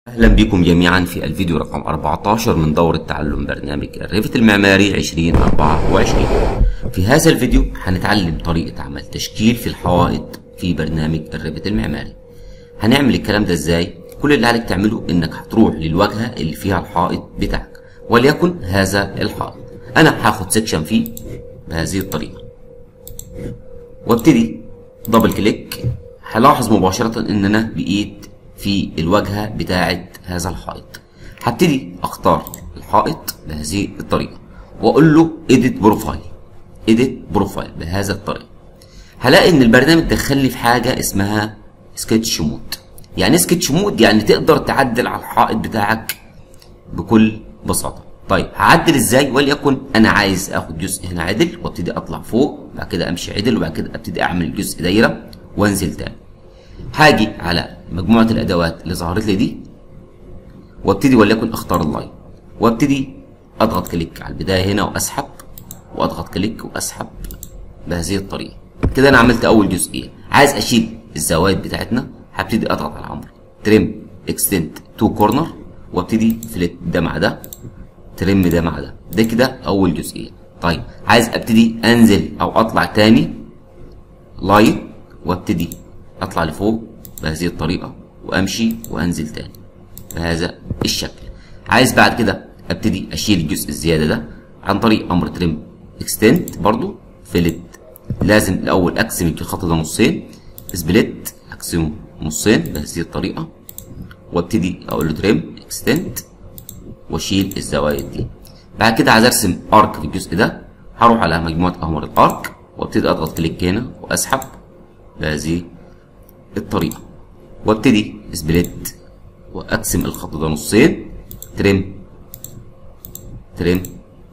أهلا بكم جميعا في الفيديو رقم 14 من دورة تعلم برنامج الريفت المعماري 2024 في هذا الفيديو هنتعلم طريقة عمل تشكيل في الحوائط في برنامج الريفت المعماري هنعمل الكلام ده ازاي كل اللي عليك تعمله انك هتروح للواجهة اللي فيها الحائط بتاعك وليكن هذا الحائط انا هاخد سيكشن فيه بهذه الطريقة وابتدي دبل كليك هلاحظ مباشرة ان انا بقيت في الواجهة بتاعة هذا الحائط هبتدي اختار الحائط بهذه الطريقة واقول له edit profile edit profile بهذا الطريقة هلاقي ان البرنامج دخلني في حاجة اسمها سكتش مود يعني سكتش مود يعني تقدر تعدل على الحائط بتاعك بكل بساطة طيب هعدل ازاي وليكن انا عايز اخد جزء هنا عدل وابتدي اطلع فوق بعد كده امشي عدل وبعد كده ابتدي اعمل جزء دايره وانزل تاني هاجي على مجموعه الادوات اللي ظهرت لي دي وابتدي وليكن اختار اللاين وابتدي اضغط كليك على البدايه هنا واسحب واضغط كليك واسحب بهذه الطريقه كده انا عملت اول جزئيه عايز اشيل الزوايد بتاعتنا هبتدي اضغط على الامر تريم اكستنت تو كورنر وابتدي فليت ده مع ده ترم ده مع ده ده كده اول جزئيه طيب عايز ابتدي انزل او اطلع تاني لاين وابتدي اطلع لفوق بهذه الطريقه وامشي وانزل تاني بهذا الشكل عايز بعد كده ابتدي اشيل الجزء الزياده ده عن طريق امر ترم اكستنت برضو فلت لازم الاول اقسم الخط ده نصين سبليت اقسمه نصين بهذه الطريقه وابتدي اقول له ترم اكستنت واشيل الزوايد دي بعد كده عايز ارسم ارك في الجزء ده هروح على مجموعه احمر الارك وابتدي اضغط كليك هنا واسحب بهذه الطريقه وابتدي سبليت واقسم الخط ده نصين ترم ترم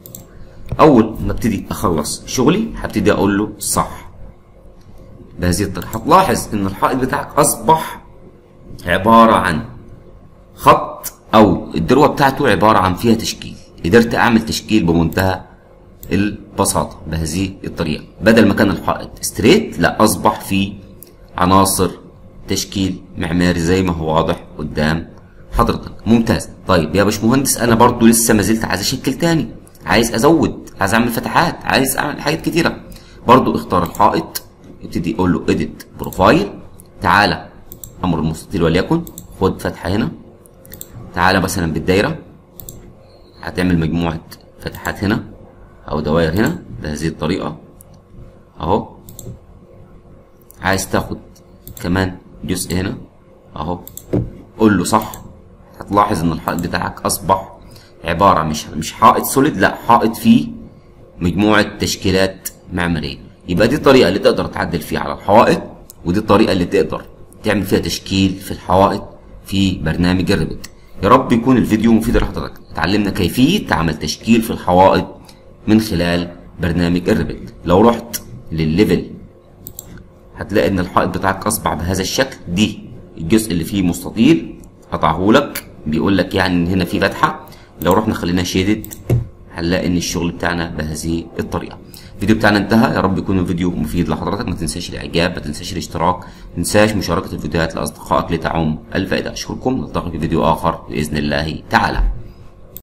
اول ما ابتدي اخلص شغلي هبتدي اقول له صح بهذه الطريقه هتلاحظ ان الحائط بتاعك اصبح عباره عن خط او الدروه بتاعته عباره عن فيها تشكيل قدرت اعمل تشكيل بمنتهى البساطه بهذه الطريقه بدل ما كان الحائط ستريت لا اصبح فيه عناصر تشكيل معماري زي ما هو واضح قدام حضرتك ممتاز طيب يا باشمهندس انا برضو لسه ما زلت عايز اشكل تاني عايز ازود عايز اعمل فتحات عايز اعمل حاجات كتيره برضو اختار الحائط ابتدي اقول له اديت بروفايل تعالى امر المستطيل وليكن خد فتحه هنا تعالى مثلا بالدايرة هتعمل مجموعة فتحات هنا أو دوائر هنا بهذه الطريقة أهو عايز تاخد كمان جزء هنا أهو قول له صح هتلاحظ إن الحائط بتاعك أصبح عبارة مش مش حائط سوليد لا حائط فيه مجموعة تشكيلات معمارية يبقى دي الطريقة اللي تقدر تعدل فيها على الحوائط ودي الطريقة اللي تقدر تعمل فيها تشكيل في الحوائط في برنامج الريفت يا رب يكون الفيديو مفيد لحضرتك اتعلمنا كيفية عمل تشكيل في الحوائط من خلال برنامج الريفت لو رحت للليفل هتلاقي ان الحائط بتاعك اصبح بهذا الشكل دي الجزء اللي فيه مستطيل قطعه لك بيقول لك يعني ان هنا في فتحة لو رحنا خلينا شيدد هنلاقي ان الشغل بتاعنا بهذه الطريقة الفيديو بتاعنا انتهى يا رب يكون الفيديو مفيد لحضرتك ما تنساش الاعجاب ما تنساش الاشتراك ما تنساش مشاركة الفيديوهات لاصدقائك لتعم الفائدة اشكركم نلتقي في فيديو اخر باذن الله تعالى